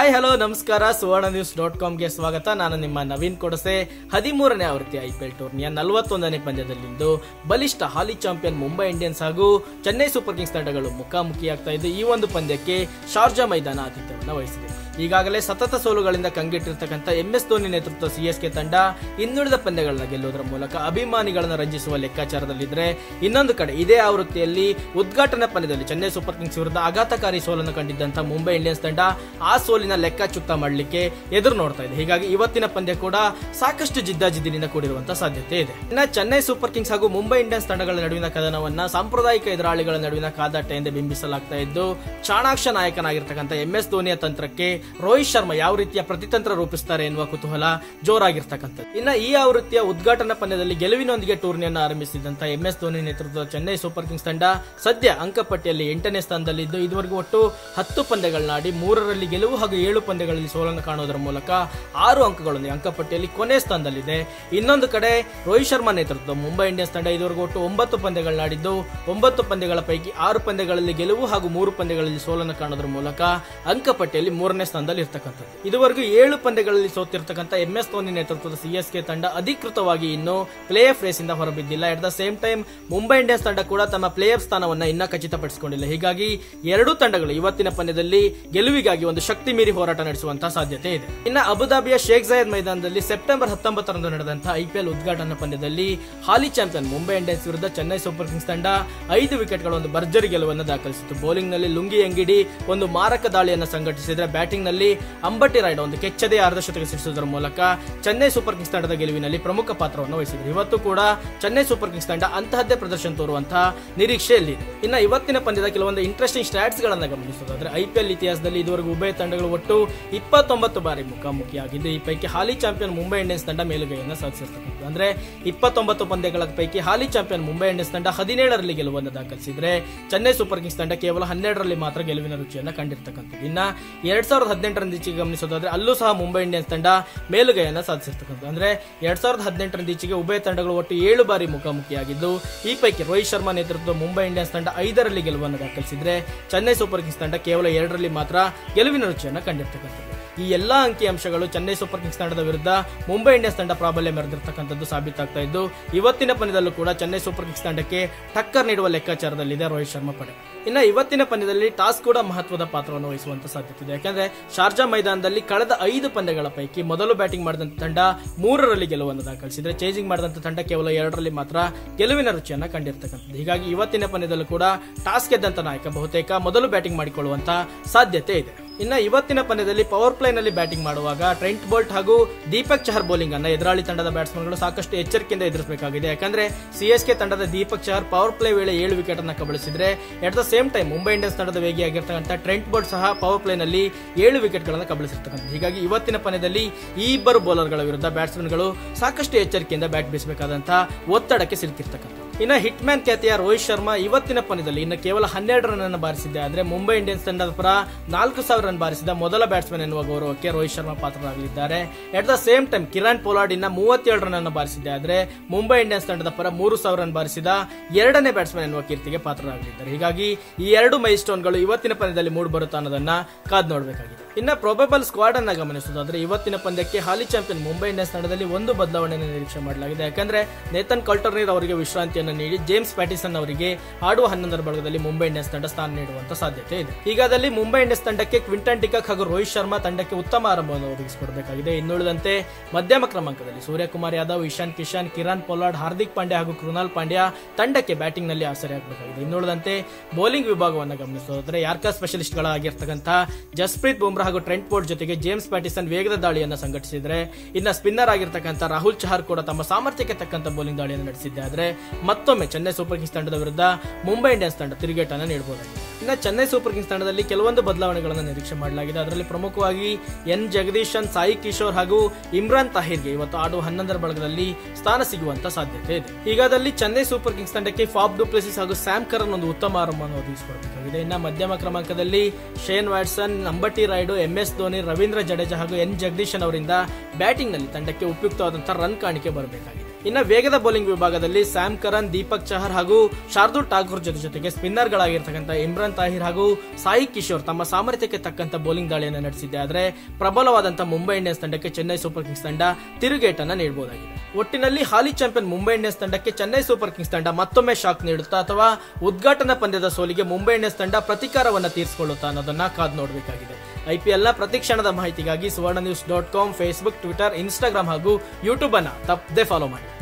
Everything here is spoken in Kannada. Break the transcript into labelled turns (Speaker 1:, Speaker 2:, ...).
Speaker 1: ಹಾಯ್ ಹಲೋ ನಮಸ್ಕಾರ ಸುವರ್ಣ ನ್ಯೂಸ್ ಡಾಟ್ ಕಾಮ್ಗೆ ಸ್ವಾಗತ ನಾನು ನಿಮ್ಮ ನವೀನ್ ಕೊಡಸೆ ಹದಿಮೂರನೇ ಆವೃತ್ತಿ ಐಪಿಎಲ್ ಟೂರ್ನಿಯ ನಲವತ್ತೊಂದನೇ ಪಂದ್ಯದಲ್ಲಿಂದು ಬಲಿಷ್ಠ ಹಾಲಿ ಚಾಂಪಿಯನ್ ಮುಂಬೈ ಇಂಡಿಯನ್ಸ್ ಹಾಗೂ ಚೆನ್ನೈ ಸೂಪರ್ ಕಿಂಗ್ಸ್ ತಂಡಗಳು ಮುಖಾಮುಖಿಯಾಗ್ತಾ ಇದ್ದು ಈ ಒಂದು ಪಂದ್ಯಕ್ಕೆ ಶಾರ್ಜಾ ಮೈದಾನ ಆತಿಥ್ಯವನ್ನು ವಹಿಸಿದೆ ಈಗಾಗಲೇ ಸತತ ಸೋಲುಗಳಿಂದ ಕಂಗೆಟ್ಟಿರ್ತಕ್ಕಂಥ ಎಂ ಎಸ್ ಧೋನಿ ನೇತೃತ್ವ ಸಿಎಸ್ಕೆ ತಂಡ ಇನ್ನುಳಿದ ಪಂದ್ಯಗಳನ್ನ ಗೆಲ್ಲುವುದರ ಮೂಲಕ ಅಭಿಮಾನಿಗಳನ್ನ ರಂಜಿಸುವ ಲೆಕ್ಕಾಚಾರದಲ್ಲಿದ್ರೆ ಇನ್ನೊಂದು ಕಡೆ ಇದೇ ಆವೃತ್ತಿಯಲ್ಲಿ ಉದ್ಘಾಟನಾ ಪಂದ್ಯದಲ್ಲಿ ಚೆನ್ನೈ ಸೂಪರ್ ಕಿಂಗ್ಸ್ ವಿರುದ್ಧ ಆಘಾತಕಾರಿ ಸೋಲನ್ನು ಕಂಡಿದ್ದಂಥ ಮುಂಬೈ ಇಂಡಿಯನ್ಸ್ ತಂಡ ಆ ಸೋಲಿನ ಲೆಕ್ಕ ಚುಕ್ತ ಮಾಡಲಿಕ್ಕೆ ಎದುರು ನೋಡ್ತಾ ಇದೆ ಹೀಗಾಗಿ ಇವತ್ತಿನ ಪಂದ್ಯ ಕೂಡ ಸಾಕಷ್ಟು ಜಿದ್ದಾಜಿದ್ದಿನಿಂದ ಕೂಡಿರುವಂತಹ ಸಾಧ್ಯತೆ ಇದೆ ಇನ್ನ ಚೆನ್ನೈ ಸೂಪರ್ ಕಿಂಗ್ಸ್ ಹಾಗೂ ಮುಂಬೈ ಇಂಡಿಯನ್ಸ್ ತಂಡಗಳ ನಡುವಿನ ಕದನವನ್ನ ಸಾಂಪ್ರದಾಯಿಕ ಎದುರಾಳಿಗಳ ನಡುವಿನ ಕಾದಾಟ ಎಂದು ಬಿಂಬಿಸಲಾಗ್ತಾ ಇದ್ದು ಚಾಣಾಕ್ಷ ನಾಯಕನಾಗಿರ್ತಕ್ಕಂಥ ಎಂ ಎಸ್ ಧೋನಿಯ ತಂತ್ರಕ್ಕೆ ರೋಹಿತ್ ಶರ್ಮಾ ಯಾವ ರೀತಿಯ ಪ್ರತಿತಂತ್ರ ರೂಪಿಸುತ್ತಾರೆ ಎನ್ನುವ ಕುತೂಹಲ ಜೋರಾಗಿರ್ತಕ್ಕಂಥದ್ದು ಇನ್ನ ಈ ಆವೃತ್ತಿಯ ಉದ್ಘಾಟನಾ ಪಂದ್ಯದಲ್ಲಿ ಗೆಲುವಿನೊಂದಿಗೆ ಟೂರ್ನಿಯನ್ನು ಆರಂಭಿಸಿದಂತ ಎಂ ಎಸ್ ಧೋನಿ ನೇತೃತ್ವದ ಚೆನ್ನೈ ಸೂಪರ್ ಕಿಂಗ್ಸ್ ತಂಡ ಸದ್ಯ ಅಂಕಪಟ್ಟಿಯಲ್ಲಿ ಎಂಟನೇ ಸ್ಥಾನದಲ್ಲಿದ್ದು ಇದುವರೆಗೂ ಒಟ್ಟು ಹತ್ತು ಪಂದ್ಯಗಳನ್ನಾಡಿ ಮೂರರಲ್ಲಿ ಗೆಲುವು ಹಾಗೂ ಏಳು ಪಂದ್ಯಗಳಲ್ಲಿ ಸೋಲನ್ನು ಕಾಣುವುದರ ಮೂಲಕ ಆರು ಅಂಕಗಳೊಂದಿಗೆ ಅಂಕಪಟ್ಟಿಯಲ್ಲಿ ಕೊನೆ ಸ್ಥಾನದಲ್ಲಿದೆ ಇನ್ನೊಂದು ಕಡೆ ರೋಹಿತ್ ಶರ್ಮಾ ನೇತೃತ್ವದ ಮುಂಬೈ ಇಂಡಿಯನ್ಸ್ ತಂಡ ಇದುವರೆಗೂ ಒಟ್ಟು ಒಂಬತ್ತು ಪಂದ್ಯಗಳನ್ನಾಡಿದ್ದು ಒಂಬತ್ತು ಪಂದ್ಯಗಳ ಪೈಕಿ ಆರು ಪಂದ್ಯಗಳಲ್ಲಿ ಗೆಲುವು ಹಾಗೂ ಮೂರು ಪಂದ್ಯಗಳಲ್ಲಿ ಸೋಲನ್ನು ಕಾಣುವುದರ ಮೂಲಕ ಅಂಕಪಟ್ಟಿಯಲ್ಲಿ ಮೂರನೇ ಸ್ಥಾನದಲ್ಲಿ ಇರ್ತಕ್ಕಂಥದ್ದು ಇದುವರೆಗೂ ಏಳು ಪಂದ್ಯಗಳಲ್ಲಿ ಸೋತಿರ್ತಕ್ಕಂಥ ಎಂ ಎಸ್ ಧೋನಿ ನೇತೃತ್ವದ ಸಿಎಸ್ಕೆ ತಂಡ ಅಧಿಕೃತವಾಗಿ ಇನ್ನು ಪ್ಲೇ ಆಫ್ ರೇಸ್ ಇಂದ ಹೊರಬಿದ್ದಿಲ್ಲ at the same time Mumbai Indians ತಂಡ ಕೂಡ ತಮ್ಮ ಪ್ಲೇ ಆಫ್ ಸ್ಥಾನವನ್ನ ಇನ್ನ ಖಚಿತಪಡಿಸಿಕೊಂಡಿಲ್ಲ ಹೀಗಾಗಿ ಎರಡೂ ತಂಡಗಳು ಇವತ್ತಿನ ಪಂದ್ಯದಲ್ಲಿ ಗೆಲುವಿಗಾಗಿ ಒಂದು ಶಕ್ತಿ ಮೀರಿ ಹೋರಾಟ ನಡೆಸುವಂತಹ ಸಾಧ್ಯತೆ ಇದೆ ಇನ್ನು ಅಬುದಾಬಿಯ ಶೇಖ್ ಜಯದ್ ಮೈದಾನದಲ್ಲಿ ಸೆಪ್ಟೆಂಬರ್ ಹತ್ತೊಂಬತ್ತರಂದು ನಡೆದಂತಹ ಐಪಿಎಲ್ ಉದ್ಘಾಟನಾ ಪಂದ್ಯದಲ್ಲಿ ಹಾಲಿ ಚಾಂಪಿಯನ್ ಮುಂಬೈ ಇಂಡಿಯನ್ಸ್ ವಿರುದ್ಧ ಚೆನ್ನೈ ಸೂಪರ್ ಕಿಂಗ್ಸ್ ತಂಡ ಐದು ವಿಕೆಟ್ಗಳ ಒಂದು ಭರ್ಜರಿ ಗೆಲುವನ್ನು ದಾಖಲಿಸಿತು ಬೌಲಿಂಗ್ ನಲ್ಲಿ ಲುಂಗಿ ಅಂಗಿಡಿ ಒಂದು ಮಾರಕ ದಾಳಿಯನ್ನು ಸಂಘಟಿಸಿದ್ರೆ ಬ್ಯಾಟಿಂಗ್ ನಲ್ಲಿ ಅಂಬಟಿ ರಾಯ್ಡ್ ಒಂದು ಕೆಚ್ಚದೆ ಅರ್ಧಶತಕ ಸಿಡಿಸುವುದರ ಮೂಲಕ ಚೆನ್ನೈ ಸೂಪರ್ ಕಿಂಗ್ಸ್ ತಂಡದ ಗೆಲುವಿನಲ್ಲಿ ಪ್ರಮುಖ ಪಾತ್ರವನ್ನು ವಹಿಸಿದ್ರು ಇವತ್ತು ಕೂಡ ಚೆನ್ನೈ ಸೂಪರ್ ಕಿಂಗ್ಸ್ ತಂಡ ಅಂತಹದ್ದೇ ಪ್ರದರ್ಶನ ತೋರುವಂತಹ ನಿರೀಕ್ಷೆಯಲ್ಲಿದೆ ಇನ್ನ ಇವತ್ತಿನ ಪಂದ್ಯದ ಕೆಲವೊಂದು ಇಂಟ್ರೆಸ್ಟಿಂಗ್ ಸ್ಟಾಟ್ಸ್ ಗಳನ್ನ ಗಮನಿಸೋದಾದ್ರೆ ಐಪಿಎಲ್ ಇತಿಹಾಸದಲ್ಲಿ ಇದುವರೆಗೂ ಉಭಯ ತಂಡಗಳು ಒಟ್ಟು ಇಪ್ಪತ್ತೊಂಬತ್ತು ಬಾರಿ ಮುಖಾಮುಖಿಯಾಗಿದ್ದು ಈ ಪೈಕಿ ಹಾಲಿ ಚಾಂಪಿಯನ್ ಮುಂಬೈ ಇಂಡಿಯನ್ಸ್ ತಂಡ ಮೇಲುಗೈಯನ್ನು ಸಾಧಿಸಿರ್ತಕ್ಕಂಥದ್ದು ಅಂದ್ರೆ ಇಪ್ಪತ್ತೊಂಬತ್ತು ಪಂದ್ಯಗಳ ಪೈಕಿ ಹಾಲಿ ಚಾಂಪಿಯನ್ ಮುಂಬೈ ಇಂಡಿಯನ್ಸ್ ತಂಡ ಹದಿನೇಳರಲ್ಲಿ ಗೆಲುವನ್ನು ದಾಖಲಿಸಿದ್ರೆ ಚೆನ್ನೈ ಸೂಪರ್ ಕಿಂಗ್ಸ್ ತಂಡ ಕೇವಲ ಹನ್ನೆರಡರಲ್ಲಿ ಮಾತ್ರ ಗೆಲುವಿನ ರುಚಿಯನ್ನು ಕಂಡಿರ್ತಕ್ಕಂಥದ್ದು ಇನ್ನ ಎರಡ್ ಸಾವಿರದ ಹದಿನೆಂಟರಿಂದ ಈಚೆಗೆ ಗಮನಿಸೋದಾದ್ರೆ ಅಲ್ಲೂ ಸಹ ಮುಂಬೈ ಇಂಡಿಯನ್ಸ್ ತಂಡ ಮೇಲುಗೈಯನ್ನು ಸಾಧಿಸಿರ್ತಕ್ಕಂಥದ್ದು ಅಂದ್ರೆ ಎರಡ್ ಸಾವಿರದ ಹದಿನೆಂಟರಿಂದ ಈಚೆಗೆ ಉಭಯ ತಂಡಗಳು ಒಟ್ಟು ಏಳು ಬಾರಿ ಮುಖಾಮುಖಿಯಾಗಿದ್ದು ಈ ಪೈಕಿ ರೋಹಿತ್ ಶರ್ಮಾ ನೇತೃತ್ವದ ಮುಂಬೈ ಇಂಡಿಯನ್ಸ್ ತಂಡ ಐದರಲ್ಲಿ ಗೆಲುವನ್ನು ದಾಖಲಿಸಿದ್ರೆ ಚೆನ್ನೈ ಸೂಪರ್ ಕಿಂಗ್ಸ್ ತಂಡ ಕೇವಲ ಎರಡರಲ್ಲಿ ಮಾತ್ರ ಗೆಲುವಿನ ರುಚಿಯನ್ನು ಕಂಡಿರ್ತಕ್ಕಂಥದ್ದು ಈ ಎಲ್ಲಾ ಅಂಕಿಅಂಶಗಳು ಚೆನ್ನೈ ಸೂಪರ್ ಕಿಂಗ್ಸ್ ತಂಡದ ವಿರುದ್ಧ ಮುಂಬೈ ಇಂಡಿಯನ್ಸ್ ತಂಡ ಪ್ರಾಬಲ್ಯ ಮೆರೆದಿರ್ತಕ್ಕಂಥದ್ದು ಸಾಬೀತಾಗ್ತಾ ಇದ್ದು ಇವತ್ತಿನ ಪಂದ್ಯದಲ್ಲೂ ಕೂಡ ಚೆನ್ನೈ ಸೂಪರ್ ಕಿಂಗ್ಸ್ ತಂಡಕ್ಕೆ ಟಕ್ಕರ್ ನೀಡುವ ಲೆಕ್ಕಾಚಾರದಲ್ಲಿದೆ ರೋಹಿತ್ ಶರ್ಮಾ ಪಡೆ ಇನ್ನು ಇವತ್ತಿನ ಪಂದ್ಯದಲ್ಲಿ ಟಾಸ್ ಕೂಡ ಮಹತ್ವದ ಪಾತ್ರವನ್ನು ವಹಿಸುವಂತ ಸಾಧ್ಯತೆ ಇದೆ ಯಾಕಂದ್ರೆ ಶಾರ್ಜಾ ಮೈದಾನದಲ್ಲಿ ಕಳೆದ ಐದು ಪಂದ್ಯಗಳ ಪೈಕಿ ಮೊದಲು ಬ್ಯಾಟಿಂಗ್ ಮಾಡಿದಂತ ತಂಡ ಮೂರರಲ್ಲಿ ಗೆಲುವನ್ನು ದಾಖಲಿಸಿದ್ರೆ ಚೇಂಜಿಂಗ್ ಮಾಡಿದಂತ ತಂಡ ಕೇವಲ ಎರಡರಲ್ಲಿ ಮಾತ್ರ ಗೆಲುವಿನ ರುಚಿಯನ್ನ ಕಂಡಿರ್ತಕ್ಕಂಥದ್ದು ಹೀಗಾಗಿ ಇವತ್ತಿನ ಪಂದ್ಯದಲ್ಲೂ ಕೂಡ ಟಾಸ್ ಗೆದ್ದಂತ ನಾಯಕ ಬಹುತೇಕ ಮೊದಲು ಬ್ಯಾಟಿಂಗ್ ಮಾಡಿಕೊಳ್ಳುವಂತ ಸಾಧ್ಯತೆ ಇದೆ ಇನ್ನ ಇವತ್ತಿನ ಪಂದ್ಯದಲ್ಲಿ ಪವರ್ ಪ್ಲೇ ನಲ್ಲಿ ಬ್ಯಾಟಿಂಗ್ ಮಾಡುವಾಗ ಟ್ರೆಂಟ್ ಬೋಲ್ಟ್ ಹಾಗೂ ದೀಪಕ್ ಚಹರ್ ಬೌಲಿಂಗ್ ಅನ್ನ ಎದುರಾಳಿ ತಂಡದ ಬ್ಯಾಟ್ಸ್ಮನ್ಗಳು ಸಾಕಷ್ಟು ಎಚ್ಚರಿಕೆಯಿಂದ ಎದುರಿಸಬೇಕಾಗಿದೆ ಯಾಕಂದ್ರೆ ಸಿಎಸ್ಕೆ ತಂಡದ ದೀಪಕ್ ಚಹರ್ ಪವರ್ ಪ್ಲೇ ವೇಳೆ ಏಳು ವಿಕೆಟ್ ಅನ್ನ ಕಬಳಿಸಿದ್ರೆ at the same time Mumbai Indians ತಂಡದ ವೇಗಿಯಾಗಿರ್ತಕ್ಕಂಥ ಟ್ರೆಂಟ್ ಬೋಲ್ಟ್ ಸಹ ಪವರ್ ಪ್ಲೇ ನಲ್ಲಿ ಏಳು ವಿಕೆಟ್ ಗಳನ್ನು ಕಬಳಿಸಿರ್ತಕ್ಕಂಥ ಹೀಗಾಗಿ ಇವತ್ತಿನ ಪಂದ್ಯದಲ್ಲಿ ಈ ಇಬ್ಬರು ಬೌಲರ್ಗಳ ವಿರುದ್ಧ ಬ್ಯಾಟ್ಸ್ಮನ್ಗಳು ಸಾಕಷ್ಟು ಎಚ್ಚರಿಕೆಯಿಂದ ಬ್ಯಾಟ್ ಬೀಸಬೇಕಾದಂತಹ ಒತ್ತಡಕ್ಕೆ ಸಿಲುಕಿರ್ತಕ್ಕಂಥ ಇನ್ನು ಹಿಟ್ ಮ್ಯಾನ್ ಖ್ಯಾತಿಯ ರೋಹಿತ್ ಶರ್ಮಾ ಇವತ್ತಿನ ಪಂದ್ಯದಲ್ಲಿ ಇನ್ನು ಕೇವಲ ಹನ್ನೆರಡು ರನ್ ಅನ್ನು ಬಾರಿಸಿದ್ದೆ ಆದ್ರೆ ಮುಂಬೈ ಇಂಡಿಯನ್ಸ್ ತಂಡದ ಪರ ನಾಲ್ಕು ಸಾವಿರ ರನ್ ಬಾರಿಸಿದ ಮೊದಲ ಬ್ಯಾಟ್ಸ್ಮನ್ ಎನ್ನುವ ಗೌರವಕ್ಕೆ ರೋಹಿತ್ ಶರ್ಮಾ ಪಾತ್ರರಾಗಲಿದ್ದಾರೆ at the same time Kieron Pollard ಇನ್ನ ಮೂವತ್ತೇಳು ರನ್ ಅನ್ನು ಬಾರಿಸಿದ್ದೆ ಆದ್ರೆ ಮುಂಬೈ ಇಂಡಿಯನ್ಸ್ ತಂಡದ ಪರ ಮೂರು ಸಾವಿರ ರನ್ ಬಾರಿಸಿದ ಎರಡನೇ ಬ್ಯಾಟ್ಸ್ಮನ್ ಎನ್ನುವ ಕೀರ್ತಿಗೆ ಪಾತ್ರರಾಗಲಿದ್ದಾರೆ ಹೀಗಾಗಿ ಈ ಎರಡು ಮೈ ಸ್ಟೋನ್ಗಳು ಇವತ್ತಿನ ಪಂದ್ಯದಲ್ಲಿ ಮೂಡಿ ಬರುತ್ತಾ ಅನ್ನೋದನ್ನ ಕಾದ್ ನೋಡಬೇಕಾಗಿದೆ ಇನ್ನ ಪ್ರೊಬೆಬಲ್ ಸ್ಕ್ವಾಡ್ ಅನ್ನ ಗಮನಿಸುವುದಾದ್ರೆ ಇವತ್ತಿನ ಪಂದ್ಯಕ್ಕೆ ಹಾಲಿ ಚಾಂಪಿಯನ್ ಮುಂಬೈ ಇಂಡಿಯನ್ಸ್ ತಂಡದಲ್ಲಿ ಒಂದು ಬದಲಾವಣೆಯನ್ನು ನಿರೀಕ್ಷೆ ಮಾಡಲಾಗಿದೆ ಯಾಕಂದ್ರೆ ನೇತನ್ ಕಲ್ಟರ್ನೀರ್ ಅವರಿಗೆ ವಿಶ್ರಾಂತಿಯನ್ನು ನೀಡಿ ಜೇಮ್ಸ್ ಪ್ಯಾಟಿಸನ್ ಅವರಿಗೆ ಆಡುವ ಹನ್ನೊಂದರ ಬಳಗದಲ್ಲಿ ಮುಂಬೈ ಇಂಡಿಯನ್ಸ್ ತಂಡ ಸ್ಥಾನ ನೀಡುವಂತ ಸಾಧ್ಯತೆ ಇದೆ ಹೀಗಾದಲ್ಲಿ ಮುಂಬೈ ಇಂಡಿಯನ್ಸ್ ತಂಡಕ್ಕೆ ಕ್ವಿಂಟನ್ ಟಿಕಕ್ ಹಾಗೂ ರೋಹಿತ್ ಶರ್ಮಾ ತಂಡಕ್ಕೆ ಉತ್ತಮ ಆರಂಭವನ್ನು ಒದಗಿಸಿಕೊಡಬೇಕಾಗಿದೆ ಇನ್ನುಳಿದಂತೆ ಮಧ್ಯಮ ಕ್ರಮಾಂಕದಲ್ಲಿ ಸೂರ್ಯಕುಮಾರ್ ಯಾದವ್ ಇಶಾನ್ ಕಿಶನ್ ಕಿರಣ್ ಪೊಲಾರ್ಡ್ ಹಾರ್ದಿಕ್ ಪಾಂಡ್ಯ ಹಾಗೂ ಕೃಣಾಲ್ ಪಾಂಡ್ಯ ತಂಡಕ್ಕೆ ಬ್ಯಾಟಿಂಗ್ ನಲ್ಲಿ ಆಸರೆಯಾಗಬೇಕಾಗಿದೆ ಇನ್ನುಳಿದಂತೆ ಬೌಲಿಂಗ್ ವಿಭಾಗವನ್ನು ಗಮನಿಸೋದಾದ್ರೆ ಯಾರ್ಕಾ ಸ್ಪೆಷಲಿಸ್ಟ್ ಗಳಾಗಿರ್ತಕ್ಕಂತಹ ಜಸ್ಪ್ರೀತ್ ಬುಮ್ರಾ ಹಾಗೂ ಟ್ರೆಂಟ್ ಬೋರ್ಡ್ ಜೊತೆಗೆ ಜೇಮ್ಸ್ ಪ್ಯಾಟಿಸನ್ ವೇಗದ ದಾಳಿಯನ್ನು ಸಂಘಟಿಸಿದ್ರೆ ಇನ್ನ ಸ್ಪಿನ್ನರ್ ಆಗಿರ್ತಕ್ಕಂಥ ರಾಹುಲ್ ಚಹರ್ ಕೂಡ ತಮ್ಮ ಸಾಮರ್ಥ್ಯಕ್ಕೆ ತಕ್ಕಂತ ಬೌಲಿಂಗ್ ದಾಳಿಯನ್ನು ನಡೆಸಿದ್ದೆ ಆದ್ರೆ ಮತ್ತೊಮ್ಮೆ ಚೆನ್ನೈ ಸೂಪರ್ ಕಿಂಗ್ಸ್ ತಂಡದ ವಿರುದ್ಧ ಮುಂಬೈ ಇಂಡಿಯನ್ಸ್ ತಂಡ ತಿರುಗೇಟನ್ನು ನೀಡಬಹುದಾಗಿದೆ ಇನ್ನು ಚೆನ್ನೈ ಸೂಪರ್ ಕಿಂಗ್ಸ್ ತಂಡದಲ್ಲಿ ಕೆಲವೊಂದು ಬದಲಾವಣೆಗಳನ್ನು ನಿರೀಕ್ಷೆ ಮಾಡಲಾಗಿದೆ ಅದರಲ್ಲಿ ಪ್ರಮುಖವಾಗಿ ಎನ್ ಜಗದೀಶನ್ ಸಾಯಿ ಕಿಶೋರ್ ಹಾಗೂ ಇಮ್ರಾನ್ ತಾಹಿರ್ಗೆ ಇವತ್ತು ಆಡುವ ಹನ್ನೊಂದರ ಬಳಗದಲ್ಲಿ ಸ್ಥಾನ ಸಿಗುವಂತ ಸಾಧ್ಯತೆ ಇದೆ ಹೀಗಾದಲ್ಲಿ ಚೆನ್ನೈ ಸೂಪರ್ ಕಿಂಗ್ಸ್ ತಂಡಕ್ಕೆ ಫಾಬ್ ಡುಪ್ಲೆಸಿಸ್ ಹಾಗೂ ಸ್ಯಾಮ್ ಕರನ್ ಒಂದು ಉತ್ತಮ ಆರಂಭವನ್ನು ಒದಗಿಸಿಕೊಡಬೇಕಾಗಿದೆ ಇನ್ನು ಮಧ್ಯಮ ಕ್ರಮಾಂಕದಲ್ಲಿ Shane Watson Ambati Rayudu M S Dhoni Ravindra Jadeja ಹಾಗೂ ಎನ್ ಜಗದೀಶನ್ ಅವರಿಂದ ಬ್ಯಾಟಿಂಗ್ ನಲ್ಲಿ ತಂಡಕ್ಕೆ ಉಪಯುಕ್ತವಾದಂತಹ ರನ್ ಕಾಣಿಕೆ ಬರಬೇಕಾಗಿದೆ ಇನ್ನು ವೇಗದ ಬೌಲಿಂಗ್ ವಿಭಾಗದಲ್ಲಿ ಸ್ಯಾಮ್ ಕರನ್ ದೀಪಕ್ ಚಹರ್ ಹಾಗೂ ಶಾರ್ದೂಲ್ ಠಾಕೂರ್ ಜೊತೆ ಜೊತೆಗೆ ಸ್ಪಿನ್ನರ್ಗಳಾಗಿರ್ತಕ್ಕಂಥ ಇಮ್ರಾನ್ ತಾಹಿರ್ ಹಾಗೂ ಸಾಯಿ ಕಿಶೋರ್ ತಮ್ಮ ಸಾಮರ್ಥ್ಯಕ್ಕೆ ತಕ್ಕಂತ ಬೌಲಿಂಗ್ ದಾಳಿಯನ್ನು ನಡೆಸಿದ್ದೆ ಆದರೆ ಪ್ರಬಲವಾದಂತಹ ಮುಂಬೈ ಇಂಡಿಯನ್ಸ್ ತಂಡಕ್ಕೆ ಚೆನ್ನೈ ಸೂಪರ್ ಕಿಂಗ್ಸ್ ತಂಡ ತಿರುಗೇಟನ್ನ ನೀಡಬಹುದಾಗಿದೆ ಒಟ್ಟಿನಲ್ಲಿ ಹಾಲಿ ಚಾಂಪಿಯನ್ ಮುಂಬೈ ಇಂಡಿಯನ್ಸ್ ತಂಡಕ್ಕೆ ಚೆನ್ನೈ ಸೂಪರ್ ಕಿಂಗ್ಸ್ ತಂಡ ಮತ್ತೊಮ್ಮೆ ಶಾಕ್ ನೀಡುತ್ತಾ ಅಥವಾ ಉದ್ಘಾಟನಾ ಪಂದ್ಯದ ಸೋಲಿಗೆ ಮುಂಬೈ ಇಂಡಿಯನ್ಸ್ ತಂಡ ಪ್ರತಿಕಾರವನ್ನ ತೀರಿಸಿಕೊಳ್ಳುತ್ತಾ ಅನ್ನೋದನ್ನ ಕಾದು ನೋಡಬೇಕಾಗಿದೆ ಐಪಿಎಲ್ನ ಪ್ರತಿ ಕ್ಷಣದ ಮಾಹಿತಿಗಾಗಿ Suvarna news dot com Facebook Twitter Instagram ಹಾಗೂ ಯೂಟ್ಯೂಬ್ ಅನ್ನ ತಪ್ಪದೆ ಫಾಲೋ ಮಾಡಿ